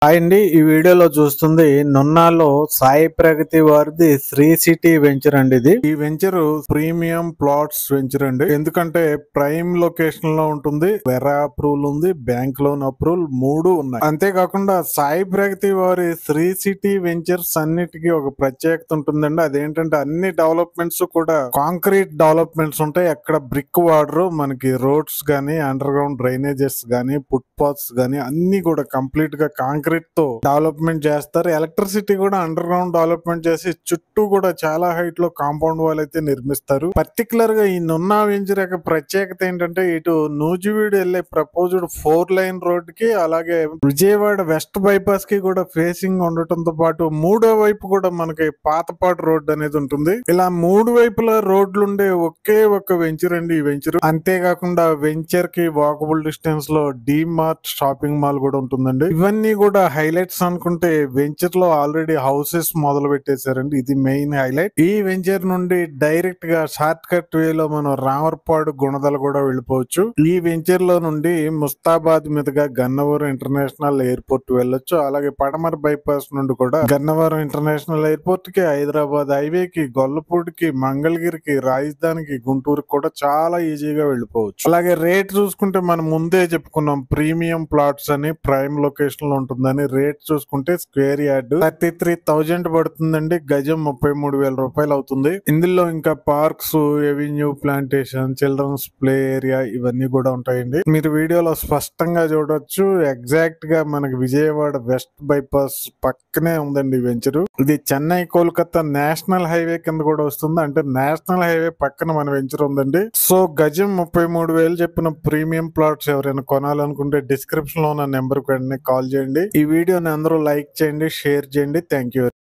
hi అండి ఈ వీడియోలో చూస్తుంది నున్నాలో సాయి ప్రగతి వారిది శ్రీ సిటీ వెంచర్ అండి ఇది ఈ వెంచర్ ప్రీమియం ప్లాట్స్ వెంచర్ అండి ఎందుకంటే ప్రైమ్ లొకేషన్ లో ఉంటుంది వెరా అప్రూవల్ ఉంది బ్యాంక్ లోన్ అప్రూవల్ మూడు ఉన్నాయి అంతేకాకుండా సాయి ప్రగతి వారి శ్రీ సిటీ వెంచర్స్ అన్నిటికీ ఒక ప్రత్యేకత ఉంటుందండి అదేంటంటే అన్ని డెవలప్మెంట్స్ కూడా కాంక్రీట్ డెవలప్మెంట్స్ ఉంటాయి ఎక్కడ బ్రిక్ వాడరు మనకి రోడ్స్ గానీ అండర్ గ్రౌండ్ డ్రైనేజెస్ గానీ ఫుట్ పాత్స్ గానీ అన్ని కూడా కంప్లీట్ గా కాంక్రీట్ తో డెవలప్మెంట్ చేస్తారు ఎలక్ట్రిసిటీ కూడా అండర్ గ్రౌండ్ డెవలప్మెంట్ చేసి చుట్టూ కూడా చాలా హైట్ లో కాంపౌండ్ వాల్ అయితే నిర్మిస్తారు పర్టికులర్ గా ఈ నున్నా వెంచర్ యొక్క ప్రత్యేకత ఏంటంటే ఇటు నూజివీడు వెళ్లే ప్రపోజ్డ్ ఫోర్ లైన్ రోడ్ కి అలాగే విజయవాడ వెస్ట్ బైపాస్ కి కూడా ఫేసింగ్ ఉండటంతో పాటు మూడో వైపు కూడా మనకి పాతపాటు రోడ్ అనేది ఉంటుంది ఇలా మూడు వైపుల రోడ్లు ఉండే ఒకే ఒక వెంచర్ అండి ఈ వెంచర్ అంతేకాకుండా వెంచర్ కి వాకబుల్ డిస్టెన్స్ లో డి మార్ట్ షాపింగ్ మాల్ కూడా ఉంటుందండి ఇవన్నీ కూడా హైలైట్స్ అనుకుంటే వెంచర్ లో ఆల్రెడీ హౌసెస్ మొదలు పెట్టేశారండి ఇది మెయిన్ హైలైట్ ఈ వెంచర్ నుండి డైరెక్ట్ గా షార్ట్ కట్ వే లో మనం రామర్పాడు గుణదల కూడా వెళ్ళిపోవచ్చు ఈ వెంచర్ లో నుండి ముస్తాబాద్ మీదుగా గన్నవరం ఇంటర్నేషనల్ ఎయిర్పోర్ట్ వెళ్ళొచ్చు అలాగే పడమర బైపాస్ నుండి కూడా గన్నవరం ఇంటర్నేషనల్ ఎయిర్పోర్ట్ కి హైదరాబాద్ హైవే కి గొల్లపూడికి మంగళగిరికి రాజధానికి గుంటూరుకి కూడా చాలా ఈజీగా వెళ్ళిపోవచ్చు అలాగే రేట్ చూసుకుంటే మనం ముందే చెప్పుకున్నాం ప్రీమియం ప్లాట్స్ అని ప్రైమ్ లొకేషన్ లో ఉంటుందని రేట్ చూసుకుంటే square yard thirty three thousand పడుతుందండి గజం ముప్పై మూడు వేల రూపాయలు అవుతుంది ఇందులో ఇంకా parks avenue plantation children's play area ఇవన్నీ కూడా ఉంటాయండి మీరు వీడియోలో స్పష్టంగా చూడొచ్చు ఎగ్జాక్ట్ గా మనకి విజయవాడ వెస్ట్ బైపాస్ పక్కనే ఉందండి వెంచరు ఇది చెన్నై కోల్కతా నేషనల్ హైవే కింద కూడా వస్తుంది అంటే నేషనల్ హైవే పక్కన మన వెంచర్ ఉందండి సో గజం ముప్పై మూడు వేలు చెప్పిన ప్రీమియం ప్లాట్స్ ఎవరైనా కొనాలనుకుంటే డిస్క్రిప్షన్ లో ఉన్న నెంబర్ కి వెంటనే కాల్ చేయండి ఈ వీడియోని అందరూ లైక్ చేయండి షేర్ చేయండి థ్యాంక్ యూ